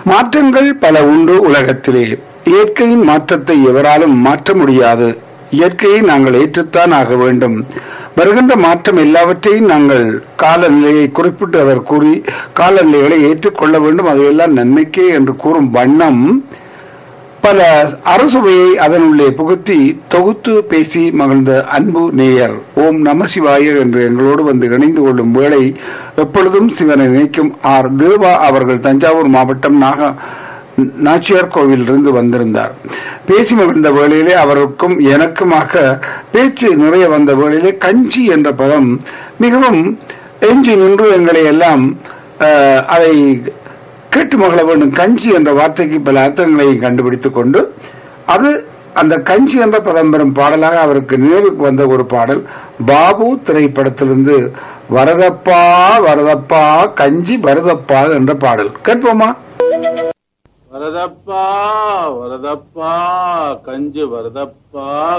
மாற்றங்கள் பல உண்டு உலகத்திலே இயற்கையின் மாற்றத்தை எவராலும் மாற்ற முடியாது இயற்கையை நாங்கள் ஏற்றுத்தான் ஆக வேண்டும் வருகின்ற மாற்றம் எல்லாவற்றையும் நாங்கள் காலநிலையை குறிப்பிட்டு அவர் கூறி காலநிலைகளை ஏற்றுக்கொள்ள வேண்டும் அதையெல்லாம் நன்மைக்கே என்று கூறும் வண்ணம் பல அரசுவையை அதனுள்ளே புகுத்தி தொகுத்து பேசி மகிழ்ந்த அன்பு நேயர் ஓம் நமசிவாய என்று எங்களோடு வந்து இணைந்து கொள்ளும் வேளை எப்பொழுதும் சிவனை நினைக்கும் ஆர் தேவா அவர்கள் தஞ்சாவூர் மாவட்டம் நாக நாச்சியார் கோவிலிருந்து வந்திருந்தார் பேசி மகிழ்ந்த வேளையிலே அவருக்கும் எனக்குமாக பேச்சு நிறைய வந்த வேளையிலே கஞ்சி என்ற பதம் மிகவும் எஞ்சி நின்று எங்களை எல்லாம் அஹ், அதை கேட்டு மகள வேண்டும் கஞ்சி என்ற வார்த்தைக்கு பல அர்த்தங்களையும் கண்டுபிடித்துக் கொண்டு அது அந்த கஞ்சி என்ற பதம் பெறும் பாடலாக அவருக்கு நினைவுக்கு வந்த ஒரு பாடல் பாபு திரைப்படத்திலிருந்து வரதப்பா வரதப்பா கஞ்சி வரதப்பா என்ற பாடல் கேட்போமா வரதப்பா வரதப்பா கஞ்சு வரதப்பா